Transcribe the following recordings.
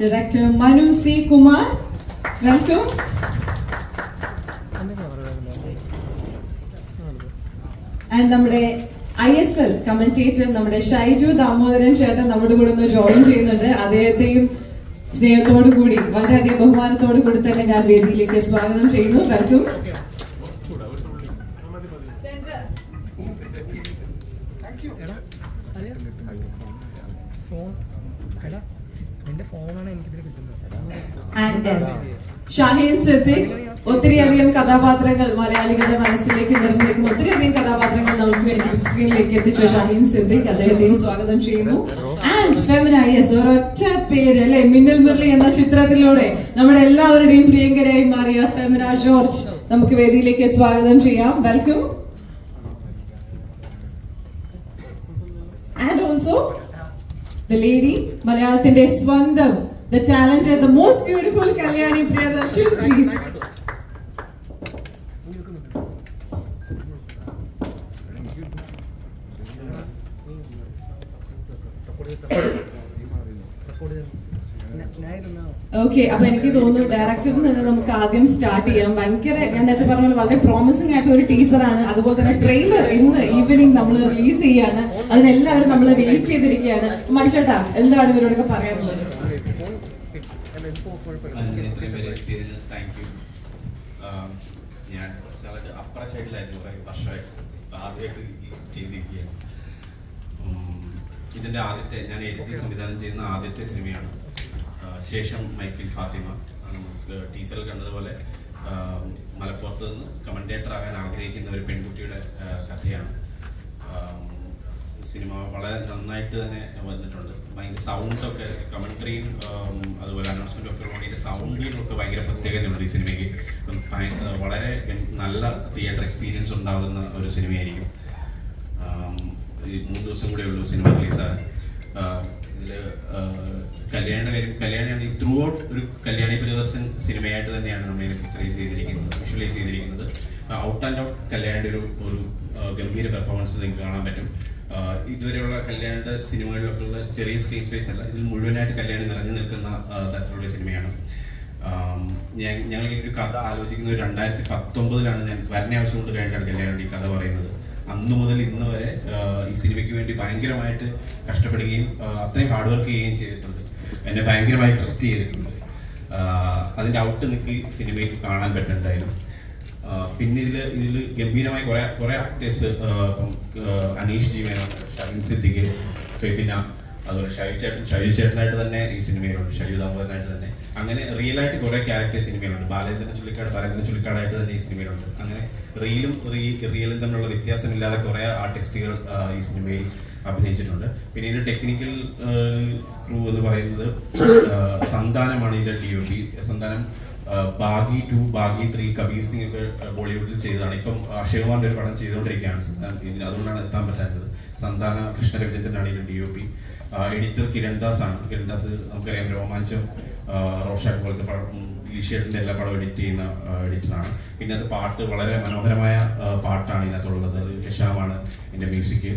Director Manu C. Kumar. Welcome. And നമ്മുടെ I S L commentator നമ്മുടെ ഷൈജു ദാമോദരൻ ചേട്ടൻ നമ്മുടെ കൂടെ ഒന്ന് ജോയിൻ ചെയ്യുന്നുണ്ട് അദ്ദേഹത്തെയും സ്നേഹത്തോടു കൂടി വളരെയധികം ബഹുമാനത്തോടു കൂടി തന്നെ ഞാൻ വേദിയിലേക്ക് സ്വാഗതം ചെയ്യുന്നു വെൽക്കം ഫോൺ എടാ എന്റെ ഫോണാണ് എനിക്കിതിൽ കിട്ടുന്നത് ആൻഡ് എസ് ഷാഹിൻ സിദ്ദിഖ് ഒത്തിരിയധികം കഥാപാത്രങ്ങൾ മലയാളികളുടെ മനസ്സിലേക്ക് നിറഞ്ഞു നിൽക്കുന്ന ഒത്തിരിയധികം കഥാപാത്രങ്ങൾ നമുക്ക് വേണ്ടി ബിഗ് സ്ക്രീനിലേക്ക് എത്തിച്ച ഷാഹിൻ സിദ്ദിഖ് അദ്ദേഹത്തെയും സ്വാഗതം ചെയ്യുന്നു ആൻഡ് ഫെമിന യെസ് ഒരൊറ്റ പേര് അല്ലെ മിന്നൽ മുരളി എന്ന ചിത്രത്തിലൂടെ നമ്മുടെ എല്ലാവരുടെയും പ്രിയങ്കരായി മാറിയ ഫെമിന ജോർജ് നമുക്ക് വേദിയിലേക്ക് സ്വാഗതം ചെയ്യാം welcome and also the lady മലയാളത്തിന്റെ സ്വന്തം the talented the most beautiful Kalyani Priyadarshan please okay അപ്പൊ എനിക്ക് തോന്നുന്നു ഡയറക്ടറിൽ നിന്ന് നമുക്ക് ആദ്യം സ്റ്റാർട്ട് ചെയ്യാം ഭയങ്കര ഞാൻ നേരത്തെ പറഞ്ഞ പോലെ വളരെ പ്രോമിസിംഗ് ആയിട്ടുള്ള ഒരു ടീസറാണ് അതുപോലെ തന്നെ ട്രെയിലർ ഇന്ന് ഈവനിങ് നമ്മൾ റിലീസ് ചെയ്യാണ് അതിനെല്ലാവരും നമ്മൾ വെയിറ്റ് ചെയ്തിരിക്കുകയാണ് മനുഷ്യേട്ടാ എന്താണ് ഇവരോടൊക്കെ പറയാനുള്ളത് അതിന് ഇത്രയും പേര് എത്തിയതിന് താങ്ക് യു ഞാൻ കുറച്ചാളായിട്ട് അപ്പുറ സൈഡിലായിരുന്നു കുറേ വർഷമായിട്ട് ഇപ്പൊ ആദ്യമായിട്ട് ഈ സ്റ്റേജിലിരിക്കുകയാണ് ഇതിൻ്റെ ആദ്യത്തെ ഞാൻ എഴുതി സംവിധാനം ചെയ്യുന്ന ആദ്യത്തെ സിനിമയാണ് ആ, ശേഷം മൈക്കിൾ ഫാത്തിമ ആ, നമുക്ക് ടീച്ചറിൽ കണ്ടതുപോലെ ആ, മലപ്പുറത്ത് നിന്ന് കമൻറ്റേറ്റർ ആകാൻ ആഗ്രഹിക്കുന്ന ഒരു പെൺകുട്ടിയുടെ ആ, കഥയാണ് ആം, സിനിമ വളരെ നന്നായിട്ട് തന്നെ വന്നിട്ടുണ്ട് ഭയങ്കര സൗണ്ടൊക്കെ കമൻട്രിയും അതുപോലെ അനൗൺസ്മെന്റും ഒക്കെ ഉള്ളതുകൊണ്ട് ഇതിന്റെ സൗണ്ടിനൊക്കെ ഭയങ്കര പ്രത്യേകതയുണ്ട് ഈ സിനിമയ്ക്ക് അപ്പം ഭയ- വളരെ നല്ല തിയേറ്റർ എക്സ്പീരിയൻസ് ഉണ്ടാകുന്ന ഒരു സിനിമയായിരിക്കും ആം, ഈ മൂന്ന് ദിവസം കൂടെ ഉള്ളൂ സിനിമ റിലീസാകാൻ ഇതിൽ കല്യാണിയുടെ കാര്യം കല്യാണിയാണ് ഈ ത്രൂ ഔട്ട് ഒരു കല്യാണി പ്രിയദർശൻ സിനിമയായിട്ട് തന്നെയാണ് നമ്മൾ ഇതിനെ പിക്ചറൈസ് ചെയ്തിരിക്കുന്നത് വിഷ്വലൈസ് ചെയ്തിരിക്കുന്നത് ഔട്ട് ആൻഡ് ഔട്ട് കല്യാണിയുടെ ഒരു ഒരു ആ, ഗംഭീര പെർഫോമൻസ് നിങ്ങൾക്ക് കാണാൻ പറ്റും ആ, ഇതുവരെയുള്ള കല്യാണിയുടെ സിനിമകളിലൊക്കെ ഉള്ള ചെറിയ സ്ക്രീൻ സ്പേസ് അല്ല ഇതിൽ മുഴുവനായിട്ട് കല്യാണി നിറഞ്ഞു നിൽക്കുന്ന ആ, തരത്തിലുള്ള സിനിമയാണ് ആം, ഞാൻ ഞങ്ങൾ ഇങ്ങനെ ഒരു കഥ ആലോചിക്കുന്നത് രണ്ടായിരത്തി പത്തൊമ്പതിലാണ് ഞാൻ വരണ ആവശ്യം കൊണ്ട് കഴിഞ്ഞാണ് കല്യാണിയുടെ ഈ കഥ പറയുന്നത് അന്ന് മുതൽ ഇന്ന് വരെ ആ, ഈ സിനിമയ്ക്ക് വേണ്ടി ഭയങ്കരമായിട്ട് കഷ്ടപ്പെടുകയും ആ, അത്രയും ഹാർഡ് വർക്ക് ചെയ്യുകയും ചെയ്തിട്ടുണ്ട് എന്നെ ഭയങ്കരമായി ട്രസ്റ്റ് ചെയ്തിട്ടുണ്ട് ആ, അതിന്റെ ഔട്ട് നിങ്ങൾക്ക് ഈ സിനിമയിൽ കാണാൻ പറ്റും എന്തായാലും ആ, പിന്നെ ഇതില് ഇതില് ഗംഭീരമായി കുറെ കുറെ ആക്ടേഴ്സ് ഇപ്പം ആ, അനീഷ് ജി മേനോൻ ഷൈൻ സിദ്ദിഖ് ഫെബിന അതുപോലെ ഷൈജു ചേട്ടൻ ഷൈജു ചേട്ടനായിട്ട് തന്നെ ഈ സിനിമയിലുണ്ട് ഷൈജു ദാമോദരനായിട്ട് തന്നെ അങ്ങനെ റിയൽ ആയിട്ട് കുറെ ക്യാരക്ടേഴ്സ് സിനിമയിലുണ്ട് ബാലേന്ദ്രൻ ചുള്ളിക്കാട് ബാലേന്ദ്രൻ ചുള്ളിക്കാടായിട്ട് തന്നെ ഈ സിനിമയിലുണ്ട് അങ്ങനെ റിയലും റിയലും തമ്മിലുള്ള വ്യത്യാസമില്ലാതെ കുറെ ആർട്ടിസ്റ്റുകൾ ഈ സിനിമയിൽ അഭിനയിച്ചിട്ടുണ്ട് പിന്നെ ഇതിന്റെ ടെക്നിക്കൽ ക്രൂ എന്ന് പറയുന്നത് ആ, സന്താനമാണ് ഇതിന്റെ ഡി ഒ പി സന്താനം ആ, ബാഗി ടു ബാഗി ത്രീ കബീർ സിംഗ് ഒക്കെ ബോളിവുഡിൽ ചെയ്തതാണ് ഇപ്പം അക്ഷയ് കുമാറിന്റെ ഒരു പടം ചെയ്തുകൊണ്ടിരിക്കുകയാണ് സന്താനം ഇതിന് അതുകൊണ്ടാണ് എത്താൻ പറ്റാത്തത് സന്താന കൃഷ്ണ രവിചന്ദ്രനാണ് ഇതിന്റെ D O P editor Kirandas ആണ് കിരൺദാസ് നമുക്കറിയാം രോമാഞ്ചം ആ, റോഷാക്ക് പോലത്തെ പടം ലീഷേട്ടിന്റെ എല്ലാ പടവും എഡിറ്റ് ചെയ്യുന്ന എഡിറ്ററാണ് പിന്നെ അത് പാട്ട് വളരെ മനോഹരമായ ആ, പാട്ടാണ് ഇതിനകത്തുള്ളത് അത് യശാമാണ് ഇതിന്റെ മ്യൂസിക്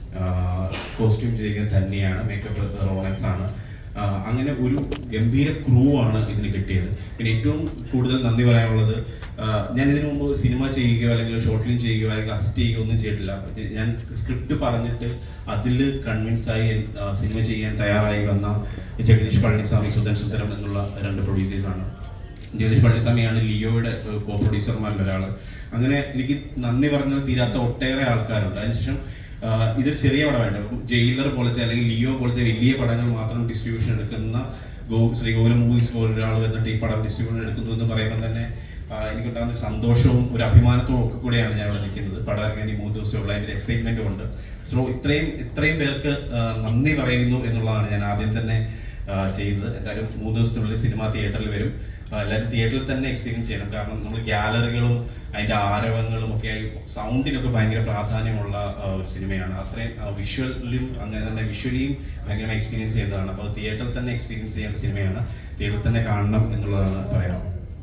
കോസ്റ്റ്യൂം ചെയ്തിരിക്കുന്നത് തന്നെയാണ് മേക്കപ്പ് റോണക്സ് ആണ് ആ, അങ്ങനെ ഒരു ഗംഭീര ക്രൂ ആണ് ഇതിന് കിട്ടിയത് പിന്നെ ഏറ്റവും കൂടുതൽ നന്ദി പറയാനുള്ളത് ആ, ഞാൻ ഇതിനു മുമ്പ് സിനിമ ചെയ്യുകയോ അല്ലെങ്കിൽ ഷോർട്ട് ഫിലിം ചെയ്യുകയോ അല്ലെങ്കിൽ അസിസ്റ്റ് ചെയ്യുകയോ ഒന്നും ചെയ്തിട്ടില്ല പക്ഷേ ഞാൻ സ്ക്രിപ്റ്റ് പറഞ്ഞിട്ട് അതിൽ കൺവിൻസ് ആയി എൻ- ആ, സിനിമ ചെയ്യാൻ തയ്യാറായി വന്ന ജഗദീഷ് പളനിസ്വാമി സുധൻ സുന്ദരം എന്നുള്ള രണ്ട് പ്രൊഡ്യൂസേഴ്സ് ആണ് ജഗദീഷ് പളനിസ്വാമിയാണ് ലിയോയുടെ കോ പ്രൊഡ്യൂസർമാരിൽ ഒരാൾ അങ്ങനെ എനിക്ക് നന്ദി പറഞ്ഞാൽ തീരാത്ത ഒട്ടേറെ ആൾക്കാരുണ്ട് അതിനുശേഷം ആഹ് ഇതൊരു ചെറിയ പടമായിട്ട് അപ്പം ജയിലർ പോലത്തെ അല്ലെങ്കിൽ ലിയോ പോലത്തെ വലിയ പടങ്ങൾ മാത്രം ഡിസ്ട്രിബ്യൂഷൻ എടുക്കുന്ന ഗോ ശ്രീ ഗോകുലം മൂവീസ് പോലെ ഒരാൾ വന്നിട്ട് ഈ പടം ഡിസ്ട്രിബ്യൂഷൻ എടുക്കുന്നു എന്ന് പറയുമ്പോൾ തന്നെ ആഹ് എനിക്കുണ്ടാകുന്ന സന്തോഷവും ഒരു അഭിമാനത്തോടും ഒക്കെ കൂടെയാണ് ഞാൻ ഇവിടെ നിൽക്കുന്നത് പടം ഇറങ്ങാൻ ഈ മൂന്ന് ദിവസമുള്ള അതിൻ്റെ എക്സൈറ്റ്മെന്റും ഉണ്ട് സോ ഇത്രയും ഇത്രയും പേർക്ക് ആഹ് നന്ദി പറയുന്നു എന്നുള്ളതാണ് ഞാൻ ആദ്യം തന്നെ ആഹ് ചെയ്യുന്നത് എന്തായാലും മൂന്ന് ദിവസത്തിനുള്ളിൽ സിനിമ തിയേറ്ററിൽ വരും ആഹ് എല്ലാവരും തിയേറ്ററിൽ തന്നെ എക്സ്പീരിയൻസ് ചെയ്യണം കാരണം നമ്മൾ ഗ്യാലറികളും അതിന്റെ ആരവങ്ങളും ഒക്കെ ആയി സൗണ്ടിനൊക്കെ ഭയങ്കര പ്രാധാന്യമുള്ള ആഹ് ഒരു സിനിമയാണ് അത്രയും വിഷ്വലും അങ്ങനെ തന്നെ വിഷ്വലിയും ഭയങ്കര എക്സ്പീരിയൻസ് ചെയ്യേണ്ടതാണ് അപ്പോൾ തിയേറ്ററിൽ തന്നെ എക്സ്പീരിയൻസ് ചെയ്യേണ്ട സിനിമയാണ് തിയേറ്ററിൽ തന്നെ കാണണം എന്നുള്ളതാണ് പറയാം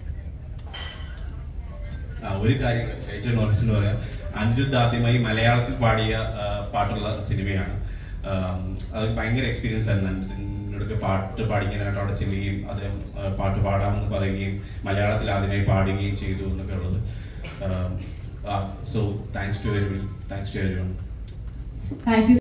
ആ ഒരു കാര്യം ഷൈജു നോർസിന് പറയാം അനിരുദ്ധ് ആദ്യമായി മലയാളത്തിൽ പാടിയ ആ, പാട്ടുള്ള സിനിമയാണ് ആം, അത് ഭയങ്കര എക്സ്പീരിയൻസ് ആയിരുന്നു അനിരുദ്ധിനോട് എന്നോടൊക്കെ പാട്ട് പാടിക്കാനായിട്ട് അവിടെ ചെല്ലുകയും അദ്ദേഹം ആ, പാട്ട് പാടാമെന്ന് പറയുകയും മലയാളത്തിൽ ആദ്യമായി പാടുകയും ചെയ്തു എന്നൊക്കെ ഉള്ളത് so thanks to every thanks to everyone thank U